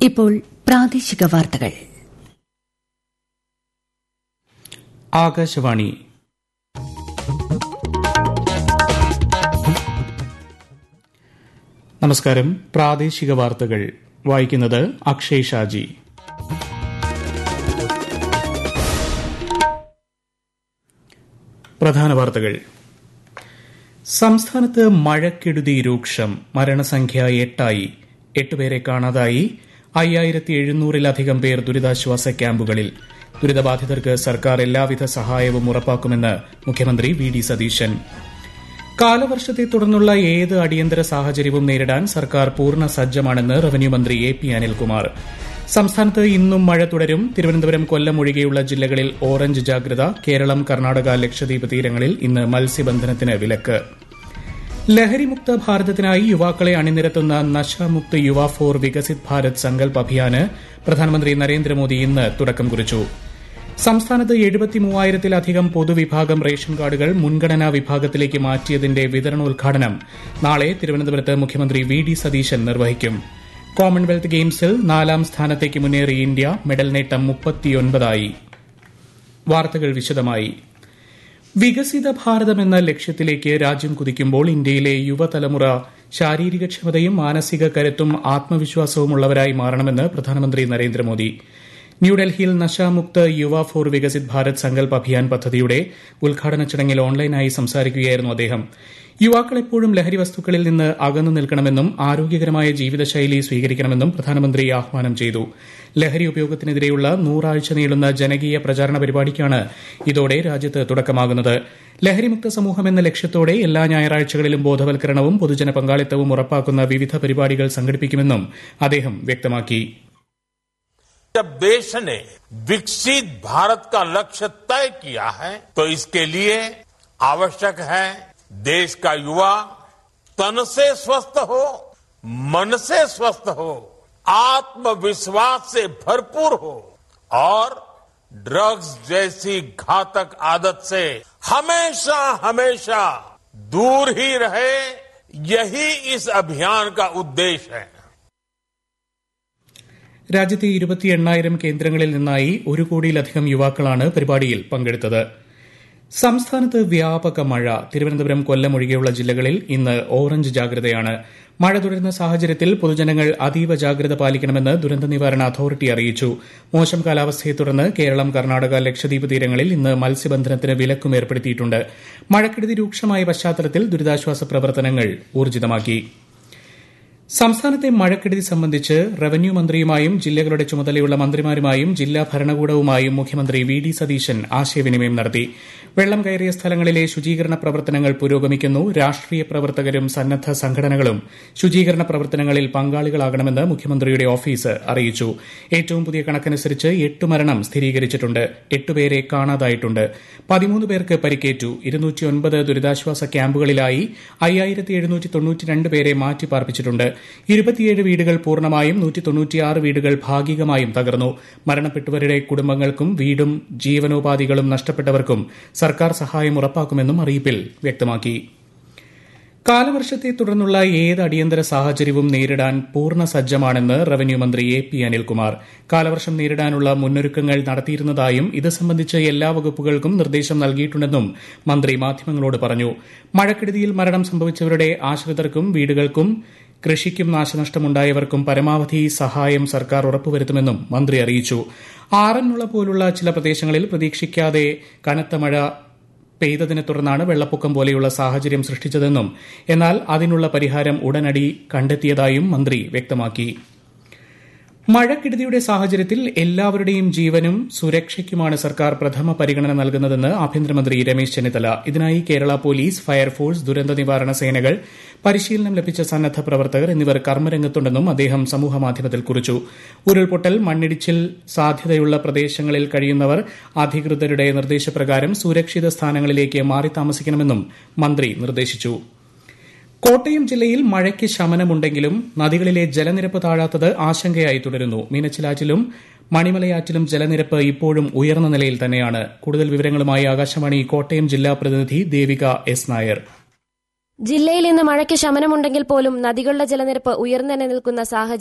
ഇപ്പോൾ പ്രാദേശിക വാർത്തകൾ ആകാശവാണി നമസ്കാരം പ്രാദേശിക വാർത്തകൾ വായിക്കുന്നത് അക്ഷയ് ഷാജി പ്രധാന വാർത്തകൾ സംസ്ഥാനത്ത് മഴക്കെടുതി രൂക്ഷം മരണസംഖ്യ എട്ടായി എട്ടുപേരെ കാണാതായി അയ്യായിരത്തി എഴുന്നൂറിലധികം പേർ ദുരിതാശ്വാസ ക്യാമ്പുകളിൽ ദുരിതബാധിതർക്ക് സർക്കാർ എല്ലാവിധ സഹായവും ഉറപ്പാക്കുമെന്ന് മുഖ്യമന്ത്രി വി ഡി സതീശൻ കാലവർഷത്തെ തുടർന്നുള്ള ഏത് അടിയന്തര സാഹചര്യവും നേരിടാൻ സർക്കാർ പൂർണ്ണ സജ്ജമാണെന്ന് റവന്യൂ മന്ത്രി എ പി അനിൽകുമാർ സംസ്ഥാനത്ത് ഇന്നും മഴ തുടരും തിരുവനന്തപുരം കൊല്ലം ഒഴികെയുള്ള ജില്ലകളിൽ ഓറഞ്ച് ജാഗ്രത കേരളം കർണാടക ലക്ഷദ്വീപ് തീരങ്ങളിൽ ഇന്ന് മത്സ്യബന്ധനത്തിന് വിലക്ക് ലഹരിമുക്ത ഭാരതത്തിനായി യുവാക്കളെ അണിനിരത്തുന്ന നശാമുക്ത് യുവ ഫോർ വികസിത് ഭാരത് സങ്കൽപ് അഭിയാന് പ്രധാനമന്ത്രി നരേന്ദ്രമോദി ഇന്ന് തുടക്കം കുറിച്ചു സംസ്ഥാനത്ത് എഴുപത്തിമൂവായിരത്തിലധികം പൊതുവിഭാഗം റേഷൻ കാർഡുകൾ മുൻഗണനാ വിഭാഗത്തിലേക്ക് മാറ്റിയതിന്റെ വിതരണോദ്ഘാടനം നാളെ തിരുവനന്തപുരത്ത് മുഖ്യമന്ത്രി വി ഡി സതീശൻ നിർവഹിക്കും കോമൺവെൽത്ത് ഗെയിംസിൽ നാലാം സ്ഥാനത്തേക്ക് മുന്നേറി ഇന്ത്യ മെഡൽ നേട്ടം മുപ്പത്തിയൊൻപതായി വാർത്തകൾ വിശദമായി വികസിത ഭാരതം എന്ന ലക്ഷ്യത്തിലേക്ക് രാജ്യം കുതിക്കുമ്പോൾ ഇന്ത്യയിലെ യുവതലമുറ ശാരീരികക്ഷമതയും മാനസിക കരുത്തും ആത്മവിശ്വാസവുമുള്ളവരായി മാറണമെന്ന് പ്രധാനമന്ത്രി നരേന്ദ്രമോദി ന്യൂഡൽഹിയിൽ നശാമുക്ത് യുവ ഫോർ വികസിത് ഭാരത് സങ്കൽപ് അഭിയാൻ പദ്ധതിയുടെ ഉദ്ഘാടന ചടങ്ങിൽ ഓൺലൈനായി സംസാരിക്കുകയായിരുന്നു അദ്ദേഹം യുവാക്കൾ എപ്പോഴും ലഹരി വസ്തുക്കളിൽ നിന്ന് അകന്നു നിൽക്കണമെന്നും ആരോഗ്യകരമായ ജീവിതശൈലി സ്വീകരിക്കണമെന്നും പ്രധാനമന്ത്രി ആഹ്വാനം ചെയ്തു ലഹരി ഉപയോഗത്തിനെതിരെയുള്ള നൂറാഴ്ച നീളുന്ന ജനകീയ പ്രചാരണ പരിപാടിക്കാണ് ഇതോടെ രാജ്യത്ത് തുടക്കമാകുന്നത് ലഹരിമുക്ത സമൂഹം എന്ന ലക്ഷ്യത്തോടെ എല്ലാ ഞായറാഴ്ചകളിലും ബോധവൽക്കരണവും പൊതുജന പങ്കാളിത്തവും ഉറപ്പാക്കുന്ന വിവിധ പരിപാടികൾ സംഘടിപ്പിക്കുമെന്നും അദ്ദേഹം വ്യക്തമാക്കി जब देश ने विकसित भारत का लक्ष्य तय किया है तो इसके लिए आवश्यक है देश का युवा तन से स्वस्थ हो मन से स्वस्थ हो आत्मविश्वास से भरपूर हो और ड्रग्स जैसी घातक आदत से हमेशा हमेशा दूर ही रहे यही इस अभियान का उद्देश्य है രാജ്യത്തെ ഇരുപത്തി എണ്ണായിരം കേന്ദ്രങ്ങളിൽ നിന്നായി ഒരു കോടിയിലധികം യുവാക്കളാണ് പരിപാടിയിൽ പങ്കെടുത്തത് സംസ്ഥാനത്ത് വ്യാപക മഴ തിരുവനന്തപുരം കൊല്ലം ഒഴികെയുള്ള ജില്ലകളിൽ ഇന്ന് ഓറഞ്ച് ജാഗ്രതയാണ് മഴ തുടരുന്ന സാഹചര്യത്തിൽ പൊതുജനങ്ങൾ അതീവ ജാഗ്രത പാലിക്കണമെന്ന് ദുരന്ത നിവാരണ അതോറിറ്റി അറിയിച്ചു മോശം കാലാവസ്ഥയെ തുടർന്ന് കേരളം കർണാടക ലക്ഷദ്വീപ് തീരങ്ങളിൽ ഇന്ന് മത്സ്യബന്ധനത്തിന് വിലക്കും ഏർപ്പെടുത്തിയിട്ടുണ്ട് മഴക്കെടുതി രൂക്ഷമായ പശ്ചാത്തലത്തിൽ ദുരിതാശ്വാസ പ്രവർത്തനങ്ങൾ ഊർജിതമാക്കി സംസ്ഥാനത്തെ മഴക്കെടുതി സംബന്ധിച്ച് റവന്യൂ മന്ത്രിയുമായും ജില്ലകളുടെ ചുമതലയുള്ള മന്ത്രിമാരുമായും ജില്ലാ ഭരണകൂടവുമായും മുഖ്യമന്ത്രി വി ഡി സതീശൻ ആശയവിനിമയം നടത്തി വെള്ളം കയറിയ സ്ഥലങ്ങളിലെ ശുചീകരണ പ്രവർത്തനങ്ങൾ പുരോഗമിക്കുന്നു രാഷ്ട്രീയ പ്രവർത്തകരും സന്നദ്ധ സംഘടനകളും ശുചീകരണ പ്രവർത്തനങ്ങളിൽ പങ്കാളികളാകണമെന്ന് മുഖ്യമന്ത്രിയുടെ ഓഫീസ് അറിയിച്ചു ഏറ്റവും പുതിയ കണക്കനുസരിച്ച് എട്ട് മരണം സ്ഥിരീകരിച്ചിട്ടുണ്ട് എട്ടുപേരെ കാണാതായിട്ടുണ്ട് പതിമൂന്ന് പേർക്ക് പരിക്കേറ്റു ഇരുന്നൂറ്റിയൊൻപത് ദുരിതാശ്വാസ ക്യാമ്പുകളിലായി അയ്യായിരത്തി എഴുന്നൂറ്റി തൊണ്ണൂറ്റിരണ്ട് പേരെ മാറ്റിപ്പാർപ്പിച്ചിട്ടുണ്ട് ഇരുപത്തിയേഴ് വീടുകൾ പൂർണ്ണമായും നൂറ്റി തൊണ്ണൂറ്റിയാറ് വീടുകൾ ഭാഗികമായും തകർന്നു മരണപ്പെട്ടവരുടെ കുടുംബങ്ങൾക്കും വീടും ജീവനോപാധികളും നഷ്ടപ്പെട്ടവർക്കും സർക്കാർ സഹായം ഉറപ്പാക്കുമെന്നും അറിയിപ്പിൽ വ്യക്തമാക്കി കാലവർഷത്തെ തുടർന്നുള്ള ഏത് അടിയന്തര സാഹചര്യവും നേരിടാൻ പൂർണ്ണ സജ്ജമാണെന്ന് റവന്യൂ മന്ത്രി എ പി അനിൽകുമാർ കാലവർഷം നേരിടാനുള്ള മുന്നൊരുക്കങ്ങൾ നടത്തിയിരുന്നതായും ഇത് സംബന്ധിച്ച് എല്ലാ വകുപ്പുകൾക്കും നിർദ്ദേശം നൽകിയിട്ടുണ്ടെന്നും മന്ത്രി മാധ്യമങ്ങളോട് പറഞ്ഞു മഴക്കെടുതിയിൽ മരണം സംഭവിച്ചവരുടെ ആശ്രിതർക്കും വീടുകൾക്കും കൃഷിക്കും നാശനഷ്ടമുണ്ടായവർക്കും പരമാവധി സഹായം സർക്കാർ ഉറപ്പുവരുത്തുമെന്നും മന്ത്രി അറിയിച്ചു ആറന്മുള പോലുള്ള ചില പ്രദേശങ്ങളിൽ പ്രതീക്ഷിക്കാതെ കനത്ത മഴ പെയ്തതിനെ തുടർന്നാണ് വെള്ളപ്പൊക്കം പോലെയുള്ള സാഹചര്യം സൃഷ്ടിച്ചതെന്നും എന്നാൽ അതിനുള്ള പരിഹാരം ഉടനടി കണ്ടെത്തിയതായും മന്ത്രി വ്യക്തമാക്കി മഴക്കെടുതിയുടെ സാഹചര്യത്തിൽ എല്ലാവരുടെയും ജീവനും സുരക്ഷയ്ക്കുമാണ് സർക്കാർ പ്രഥമ പരിഗണന നൽകുന്നതെന്ന് ആഭ്യന്തരമന്ത്രി രമേശ് ചെന്നിത്തല ഇതിനായി കേരള പോലീസ് ഫയർഫോഴ്സ് ദുരന്ത നിവാരണ സേനകൾ പരിശീലനം ലഭിച്ച സന്നദ്ധ പ്രവർത്തകർ എന്നിവർ കർമ്മരംഗത്തുണ്ടെന്നും അദ്ദേഹം സമൂഹമാധ്യമത്തിൽ കുറിച്ചു ഉരുൾപൊട്ടൽ മണ്ണിടിച്ചിൽ സാധ്യതയുള്ള പ്രദേശങ്ങളിൽ കഴിയുന്നവർ അധികൃതരുടെ നിർദ്ദേശപ്രകാരം സുരക്ഷിത സ്ഥാനങ്ങളിലേക്ക് മാറി താമസിക്കണമെന്നും മന്ത്രി നിർദ്ദേശിച്ചു കോട്ടയം ജില്ലയിൽ മഴയ്ക്ക് ശമനമുണ്ടെങ്കിലും നദികളിലെ ജലനിരപ്പ് താഴാത്തത് ആശങ്കയായി തുടരുന്നു മീനച്ചിലാറ്റിലും മണിമലയാറ്റിലും ജലനിരപ്പ് ഇപ്പോഴും ഉയർന്ന നിലയിൽ തന്നെയാണ് കൂടുതൽ വിവരങ്ങളുമായി ആകാശവാണി കോട്ടയം ജില്ലാ പ്രതിനിധി ദേവിക എസ് നായർ ജില്ലയിൽ ഇന്ന് മഴയ്ക്ക് ശമനമുണ്ടെങ്കിൽ പോലും നദികളുടെ ജലനിരപ്പ് ഉയർന്നു തന്നെ നിൽക്കുന്ന സാഹചര്യം